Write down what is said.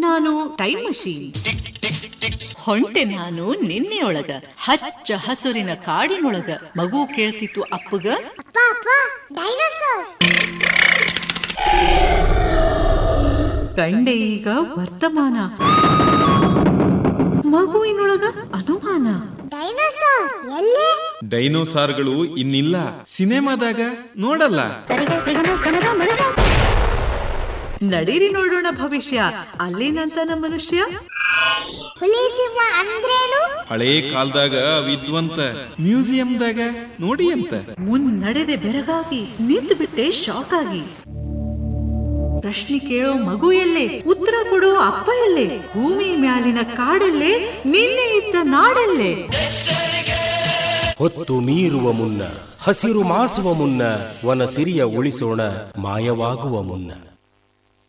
ನಾನು time machine ಹೊಂಟೆ ನಾನು ನಿನ್ನೆಯೊಳಗ ಹಚ್ಚ ಹಸುರಿನ ಕಾಡಿನೊಳಗ ಮಗು ಕೇಳ್ತಿತ್ತು ಅಪ್ಪಗ ಅಪ್ಪ ಅಪ್ಪ ಡೈನೋಸಾರ್ ಕಂಡೆ ಈಗ ವರ್ತಮಾನ ಮಗುವಿನೊಳಗ ಅನುಮಾನ ಡೈನೋಸಾರ್ ಎಲ್ಲಿ ಡೈನೋಸಾರ್ಗಳು ಇನ್ನಿಲ್ಲ ಸಿನಿಮಾದಾಗ ನೋಡಲ್ಲ ನಡೀರಿ ನೋಡೋಣ ಭವಿಷ್ಯ ಅಲ್ಲೇನಂತ ನಮ್ಮ ಮನುಷ್ಯ ಹುಲಿ ಸಿಂಹ ಅಂದ್ರೇನು ಹಳೇ ಕಾಲದಾಗ ವಿದ್ವಂತ ಮ್ಯೂಸಿಯಂದಾಗ ನೋಡಿ ಅಂತ ಮುನ್ನಡೆದೆ ಬೆರಗಾಗಿ ನಿಂತು ಬಿಟ್ಟೆ ಶಾಕ್ ಆಗಿ ಪ್ರಶ್ನೆ ಕೇಳೋ ಮಗು ಎಲ್ಲೇ ಉತ್ತರ ಕೊಡೋ ಅಪ್ಪ ಎಲ್ಲೇ ಭೂಮಿ ಮ್ಯಾಲಿನ ಕಾಡಲ್ಲೇ ನಿನ್ನೆ ಇದ್ದ ನಾಡಲ್ಲೇ ಹೊತ್ತು ಮೀರುವ ಮುನ್ನ ಹಸಿರು ಮಾಸುವ ಮುನ್ನ ವನ ಸಿರಿಯ ಉಳಿಸೋಣ ಮಾಯವಾಗುವ ಮುನ್ನ